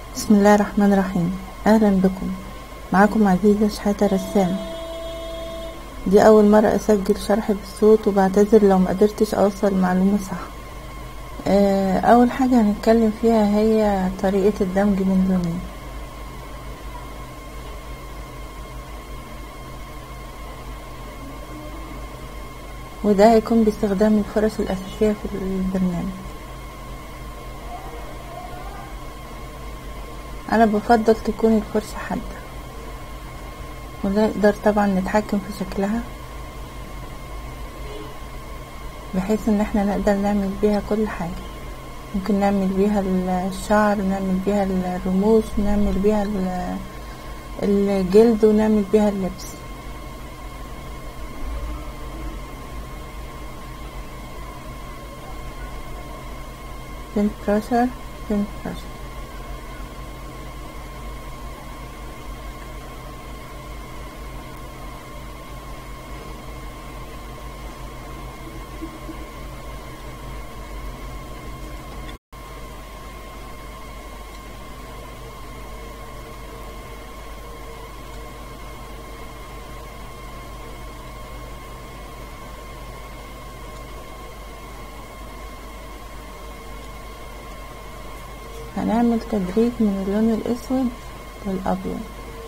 بسم الله الرحمن الرحيم اهلا بكم معاكم عزيزة شحاتة رسام دي اول مرة اسجل شرح بالصوت وبعتذر لو مقدرتش اوصل المعلومة صح آه، اول حاجة هنتكلم فيها هي طريقة الدمج من لونين وده هيكون باستخدام الفرش الاساسية في البرنامج انا بفضل تكون الفرشة حادة ونقدر طبعا نتحكم في شكلها بحيث ان احنا نقدر نعمل بيها كل حاجة ممكن نعمل بيها الشعر نعمل بيها الرموش نعمل بيها ال- الجلد ونعمل بيها اللبس بنت براشر بنت براشر هنعمل تدريج من اللون الاسود للابيض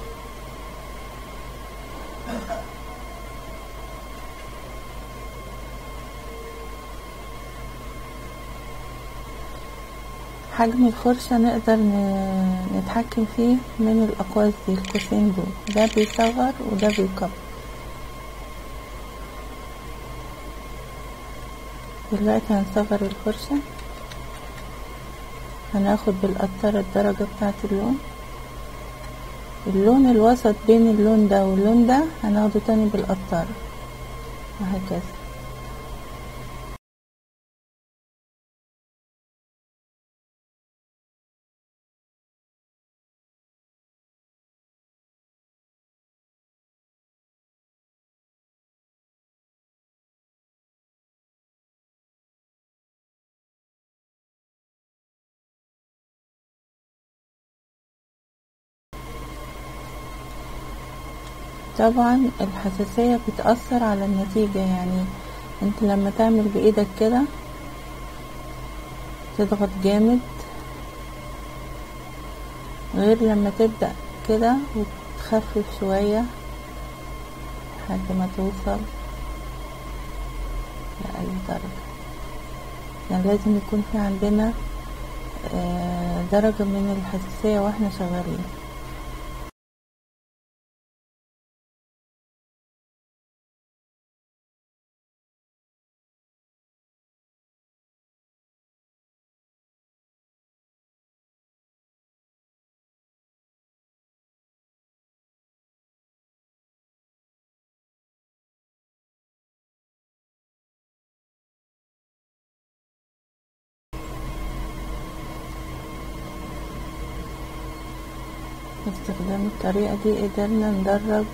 حجم الفرشة نقدر ن- نتحكم فيه من الأقواس دي القوسين دول ده بيصغر وده بيكبر دلوقتي هنصغر الفرشة هناخد بالقطرة الدرجة بتاعة اللون اللون الوسط بين اللون ده واللون ده هناخده تاني بالقطرة وهكذا طبعا الحساسية بتأثر على النتيجة يعني انت لما تعمل بإيدك كده تضغط جامد غير لما تبدأ كده وتخفف شوية لحد ما توصل لأي درجة يعني لازم يكون في عندنا آه، درجة من الحساسية واحنا شغالين باستخدام الطريقة دي قدرنا ندرج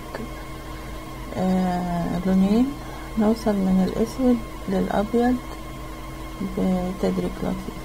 آه لونين نوصل من الأسود للأبيض بتدريج لطيف